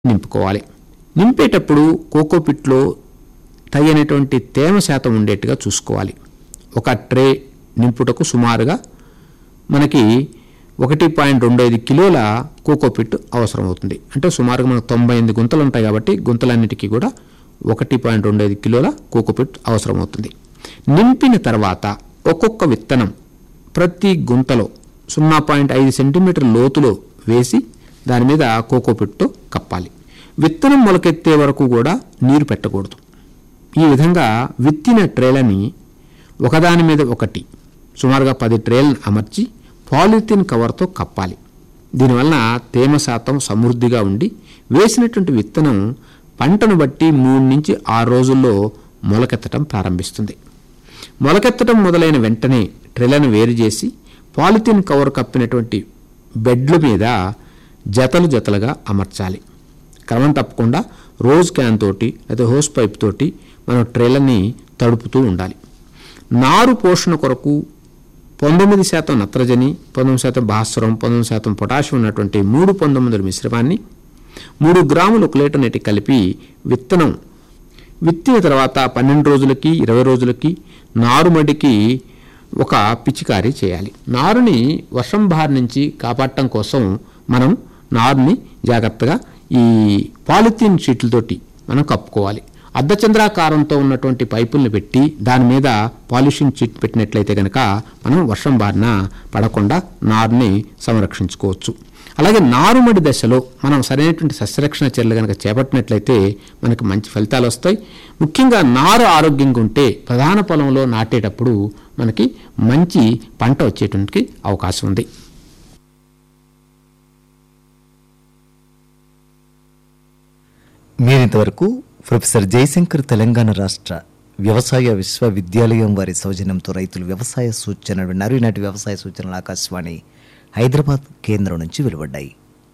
నింపుకోవాలి నింపేటప్పుడు కోకోపిట్లో తగినటువంటి తేమ శాతం ఉండేట్టుగా చూసుకోవాలి ఒక ట్రే నింపుటకు సుమారుగా మనకి ఒకటి పాయింట్ రెండు ఐదు కిలోల కోకోపిట్ అవసరం అవుతుంది అంటే సుమారుగా మనకు తొంభై ఎనిమిది గుంతలు ఉంటాయి కాబట్టి గుంతలన్నిటికీ కూడా ఒకటి పాయింట్ రెండు ఐదు కిలోల కోకోపిట్ అవసరం అవుతుంది నింపిన తర్వాత ఒక్కొక్క విత్తనం ప్రతి గుంతలో సున్నా పాయింట్ ఐదు సెంటీమీటర్ లోతులో వేసి దాని మీద కోకోపిట్తో కప్పాలి విత్తనం మొలకెత్తే వరకు కూడా నీరు పెట్టకూడదు ఈ విధంగా విత్తిన ట్రేలని ఒకదాని మీద ఒకటి సుమారుగా పది ట్రేలను అమర్చి పాలిథిన్ కవర్తో కప్పాలి దీనివలన తేమ శాతం సమృద్ధిగా ఉండి వేసినటువంటి విత్తనం పంటను బట్టి మూడు నుంచి ఆరు రోజుల్లో మొలకెత్తడం ప్రారంభిస్తుంది మొలకెత్తడం మొదలైన వెంటనే ట్రెలను వేరు చేసి పాలిథిన్ కవర్ కప్పినటువంటి బెడ్ల మీద జతలు జతలుగా అమర్చాలి క్రమం తప్పకుండా రోజ్ క్యాన్ తోటి లేదా హోస్ పైప్ తోటి మనం ట్రేలని తడుపుతూ ఉండాలి నారు పోషణ కొరకు పంతొమ్మిది శాతం నత్రజని పంతొమ్మిది శాతం భాస్వరం పంతొమ్మిది శాతం పొటాషియం ఉన్నటువంటి మూడు పంతొమ్మిది మిశ్రమాన్ని మూడు గ్రాములు ఒక లీటర్ నీటికి కలిపి విత్తనం విత్తిన తర్వాత పన్నెండు రోజులకి ఇరవై రోజులకి నారుమడికి ఒక పిచికారీ చేయాలి నారుని వర్షం బారి నుంచి కాపాడటం కోసం మనం నారుని జాగ్రత్తగా ఈ పాలిథీన్ షీట్లతోటి మనం కప్పుకోవాలి అర్ధచంద్రాకారంతో ఉన్నటువంటి పైపుల్ని పెట్టి దాని మీద పాలిషింగ్ షీట్ పెట్టినట్లయితే కనుక మనం వర్షం బారిన పడకుండా నారుని సంరక్షించుకోవచ్చు అలాగే నారుమడి దశలో మనం సరైనటువంటి సస్యరక్షణ చర్యలు కనుక చేపట్టినట్లయితే మనకి మంచి ఫలితాలు వస్తాయి ముఖ్యంగా నారు ఆరోగ్యంగా ఉంటే ప్రధాన పొలంలో నాటేటప్పుడు మనకి మంచి పంట వచ్చేటువంటి అవకాశం ఉంది మీరింతవరకు ప్రొఫెసర్ జయశంకర్ తెలంగాణ రాష్ట్ర వ్యవసాయ విశ్వవిద్యాలయం వారి సౌజన్యంతో రైతులు వ్యవసాయ సూచనలు విన్నారు ఈనాటి వ్యవసాయ సూచనలు ఆకాశవాణి హైదరాబాద్ కేంద్రం నుంచి వెలువడ్డాయి